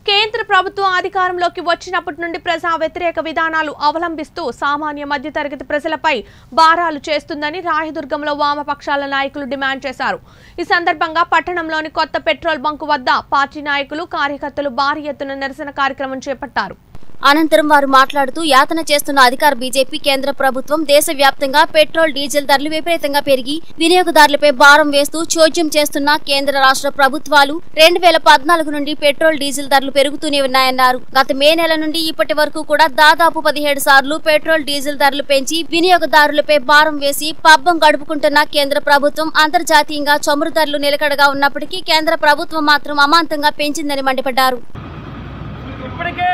కేంద్ర ప్రభుత్వం అధికారంలోకి వచ్చినప్పటి నుండి ప్రజా వ్యతిరేక విధానాలు అవలంబిస్తూ సామాన్య మధ్యతరగతి ప్రజలపై భారాలు చేస్తుందని రాయదుర్గంలో వామపక్షాల నాయకులు డిమాండ్ చేశారు ఈ సందర్భంగా పట్టణంలోని కొత్త పెట్రోల్ బంకు వద్ద పార్టీ నాయకులు కార్యకర్తలు భారీ ఎత్తున నిరసన కార్యక్రమం చేపట్టారు అనంతరం వారు మాట్లాడుతూ యాతన చేస్తున్న అధికార బీజేపీ కేంద్ర ప్రభుత్వం దేశవ్యాప్తంగా పెట్రోల్ డీజిల్ ధరలు విపరీతంగా పెరిగి వినియోగదారులపై భారం వేస్తూ చోద్యం చేస్తున్న కేంద్ర రాష్ట్ర ప్రభుత్వాలు రెండు వేల పద్నాలుగు నుండి పెట్రోల్ డీజిల్ ధరలు పెరుగుతూనే ఉన్నాయన్నారు గత మే నెల నుండి ఇప్పటి వరకు కూడా దాదాపు పదిహేడు సార్లు పెట్రోల్ డీజిల్ ధరలు పెంచి వినియోగదారులపై భారం వేసి పబ్బం గడుపుకుంటున్న కేంద్ర ప్రభుత్వం అంతర్జాతీయంగా చమురు ధరలు నిలకడగా ఉన్నప్పటికీ కేంద్ర ప్రభుత్వం మాత్రం అమాంతంగా పెంచిందని మండిపడ్డారు ఇప్పటికే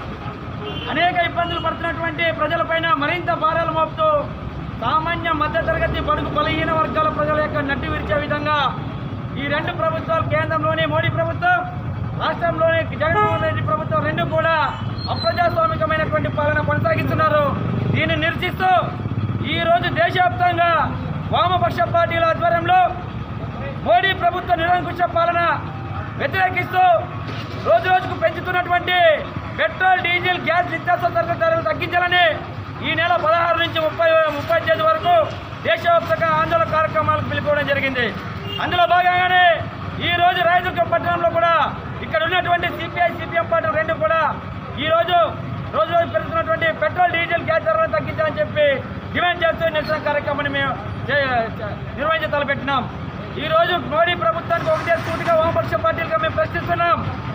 అనేక ఇబ్బందులు పడుతున్నటువంటి ప్రజలపైన మరింత భారాలు మోపుతూ సామాన్య మధ్యతరగతి బడుగు బలహీన వర్గాల ప్రజల యొక్క నడ్డి విరిచే విధంగా ఈ రెండు ప్రభుత్వాలు కేంద్రంలోని మోడీ ప్రభుత్వం రాష్ట్రంలోని జగన్మోహన్ రెడ్డి ప్రభుత్వం రెండు కూడా అప్రజాస్వామికమైనటువంటి పాలన కొనసాగిస్తున్నారు దీన్ని నిరసిస్తూ ఈ రోజు దేశవ్యాప్తంగా వామపక్ష పార్టీల ఆధ్వర్యంలో మోడీ ప్రభుత్వ నిరంకుశ పాలన వ్యతిరేకిస్తూ రోజు రోజుకు పెంచుతున్నటువంటి పెట్రోల్ డీజిల్ గ్యాస్ నిత్యావసర సరుకుల ధరలు తగ్గించాలని ఈ నెల పదహారు నుంచి ముప్పై ముప్పై తేదీ వరకు దేశవ్యాప్తంగా ఆందోళన కార్యక్రమాలకు పిలుపుకోవడం జరిగింది అందులో భాగంగానే ఈ రోజు రాయదుర్గం పట్టణంలో కూడా ఇక్కడ ఉన్నటువంటి సిపిఐ సిపిఎం పార్టీలు రెండు కూడా ఈ రోజు రోజు రోజు పెరుగుతున్నటువంటి పెట్రోల్ డీజిల్ గ్యాస్ ధరలను తగ్గించాలని చెప్పి డిమాండ్ చేస్తూ నిరసన కార్యక్రమాన్ని మేము చే- చే- నిర్వహించ తలపెట్టినాం ఈ రోజు మోడీ ప్రభుత్వానికి ఒకటే సూటిగా వామపక్ష పార్టీలుగా మేము ప్రశ్నిస్తున్నాం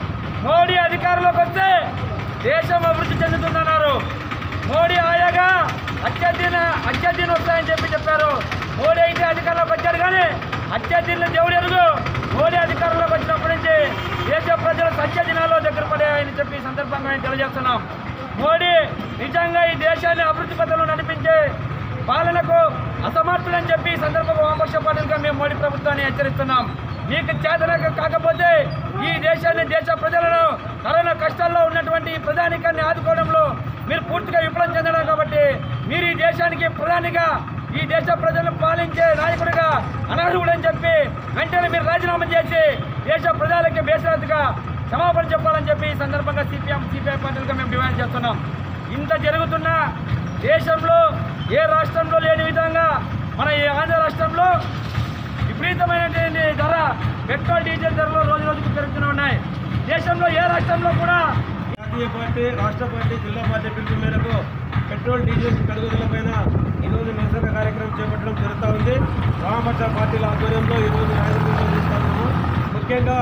మోడీ అధికారంలోకి వస్తే దేశం అభివృద్ధి చెందుతుందన్నారు మోడీ ఆయాగా అత్యధీన అత్యధీన వస్తాయని చెప్పి చెప్పారు మోడీ అయితే అధికారంలోకి వచ్చారు కానీ అత్యధీన దేవుడు ఎరుగు మోడీ అధికారంలోకి వచ్చినప్పటి నుంచి దేశ ప్రజల సత్యదినాల్లో దగ్గర పడాయని చెప్పి ఈ సందర్భంగా మేము తెలియజేస్తున్నాం మోడీ నిజంగా ఈ దేశాన్ని అభివృద్ధి పథంలో నడిపించే పాలనకు అసమర్థులని చెప్పి ఈ సందర్భంగా వామపక్ష పార్టీలుగా మేము మోడీ ప్రభుత్వాన్ని హెచ్చరిస్తున్నాం మీకు చేతనక కాకపోతే ఈ దేశాన్ని దేశ ప్రజలను కరోనా కష్టాల్లో ఉన్నటువంటి ఈ ప్రధానికాన్ని ఆదుకోవడంలో మీరు పూర్తిగా విఫలం చెందడం కాబట్టి మీరు ఈ దేశానికి ప్రధానిగా ఈ దేశ ప్రజలను పాలించే నాయకుడిగా అనర్హుడని చెప్పి వెంటనే మీరు రాజీనామా చేసి దేశ ప్రజలకి బేసరత్తుగా క్షమాపణ చెప్పాలని చెప్పి ఈ సందర్భంగా సిపిఎం సిపిఐ పార్టీలుగా మేము డిమాండ్ చేస్తున్నాం ఇంత జరుగుతున్నా దేశంలో ఏ రాష్ట్రంలో లేని విధంగా మన ఈ ఆంధ్ర రాష్ట్రంలో విపరీతమైనటువంటి ధర పెట్రోల్ డీజిల్ ధరలు రోజు రోజుకు పెరుగుతూనే ఉన్నాయి దేశంలో ఏ రాష్ట్రంలో కూడా జాతీయ పార్టీ రాష్ట్ర పార్టీ జిల్లా పార్టీ పిలుపు మేరకు పెట్రోల్ డీజిల్ పెరుగుదలపైన ఈరోజు నిరసన కార్యక్రమం చేపట్టడం జరుగుతూ ఉంది వామపక్ష పార్టీల ఆధ్వర్యంలో ఈరోజు రాయదుర్గంలో చేస్తున్నాము ముఖ్యంగా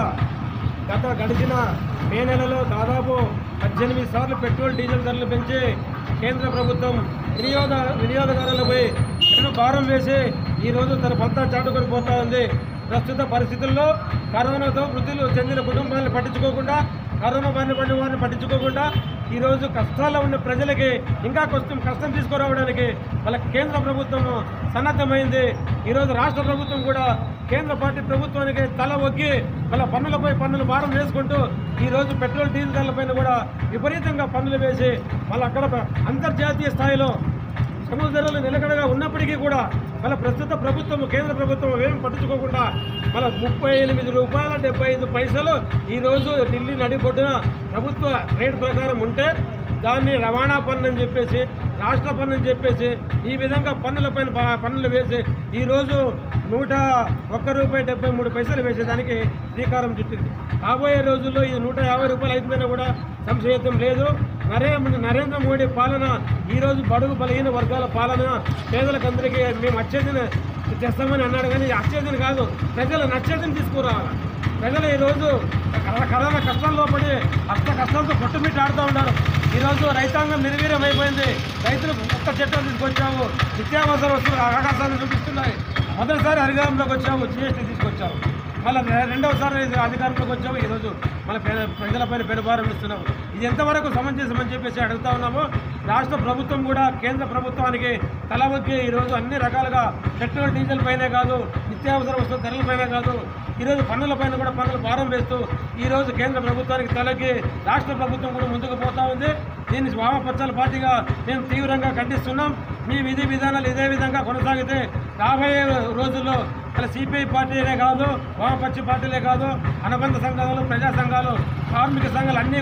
గత గడిచిన మే నెలలో దాదాపు పద్దెనిమిది సార్లు పెట్రోల్ డీజిల్ ధరలు పెంచి కేంద్ర ప్రభుత్వం వినియోగ వినియోగదారులపై పెను భారం వేసి ఈరోజు తన పంతా చాటుకొని పోతా ఉంది ప్రస్తుత పరిస్థితుల్లో కరోనాతో మృతులు చెందిన కుటుంబాలను పట్టించుకోకుండా కరోనా బారిన పడిన వారిని పట్టించుకోకుండా ఈరోజు కష్టాల్లో ఉన్న ప్రజలకి ఇంకా కొంచెం కష్టం తీసుకురావడానికి వాళ్ళ కేంద్ర ప్రభుత్వం సన్నద్ధమైంది ఈరోజు రాష్ట్ర ప్రభుత్వం కూడా కేంద్ర పార్టీ ప్రభుత్వానికి తల ఒగ్గి వాళ్ళ పన్నులపై పన్నులు భారం వేసుకుంటూ ఈరోజు పెట్రోల్ డీజిల్ ధరలపైన కూడా విపరీతంగా పన్నులు వేసి వాళ్ళు అక్కడ అంతర్జాతీయ స్థాయిలో సముద్ర ధరలు నిలకడగా ఉన్నప్పటికీ కూడా మన ప్రస్తుత ప్రభుత్వం కేంద్ర ప్రభుత్వం ఏం పట్టించుకోకుండా మన ముప్పై ఎనిమిది రూపాయల డెబ్బై ఐదు పైసలు ఈరోజు ఢిల్లీ నడిబొడ్డున ప్రభుత్వ రేటు ప్రకారం ఉంటే దాన్ని రవాణా పన్ను అని చెప్పేసి రాష్ట్ర పన్ను అని చెప్పేసి ఈ విధంగా పన్నులపైన బా- పన్నులు వేసి ఈరోజు నూట ఒక్క రూపాయి డెబ్బై మూడు పైసలు వేసేదానికి శ్రీకారం చుట్టింది రాబోయే రోజుల్లో ఇది నూట యాభై రూపాయలు అవుతుందని కూడా సంశయం లేదు నరేంద్ర నరేంద్ర మోడీ పాలన ఈరోజు బడుగు బలహీన వర్గాల పాలన పేదలకందరికీ మేము అచ్చేదిని తెస్తామని అన్నాడు కానీ అచ్చేదిని కాదు ప్రజలు నచ్చేదిని తీసుకురావాలి ప్రజలు ఈరోజు కర- కరోనా కష్టాల్లో పడి అష్ట కష్టాలతో కొట్టుమిట్టి ఆడుతూ ఉన్నారు ఈరోజు రైతాంగం నిర్వీర్యం అయిపోయింది రైతులు ఒక్క చట్టం తీసుకొచ్చాము నిత్యావసర వస్తువులు ఆకాశాన్ని చూపిస్తున్నాయి మొదటిసారి అధికారంలోకి వచ్చాము జిఎస్టీ తీసుకొచ్చాము మళ్ళీ రెండవసారి ఇది అధికారంలోకి వచ్చాము ఈరోజు మన పేద ప్రజలపైన పెనుభారం ఇస్తున్నాము ఇది ఎంతవరకు సమంజసమని చెప్పేసి అడుగుతా ఉన్నాము రాష్ట్ర ప్రభుత్వం కూడా కేంద్ర ప్రభుత్వానికి తల ఒగ్గి ఈరోజు అన్ని రకాలుగా పెట్రోల్ డీజిల్ పైనే కాదు నిత్యావసర వస్తువుల ధరల పైన కాదు ఈరోజు పన్నుల పైన కూడా పన్నులు భారం వేస్తూ ఈరోజు కేంద్ర ప్రభుత్వానికి తలకి రాష్ట్ర ప్రభుత్వం కూడా ముందుకు పోతా ఉంది దీన్ని వామపక్షాల పార్టీగా మేము తీవ్రంగా ఖండిస్తున్నాం మీ విధి విధానాలు ఇదే విధంగా కొనసాగితే రాబోయే రోజుల్లో అలా సిపిఐ పార్టీలే కాదు వామపక్ష పార్టీలే కాదు అనుబంధ సంఘాలు ప్రజా సంఘాలు కార్మిక సంఘాలు అన్ని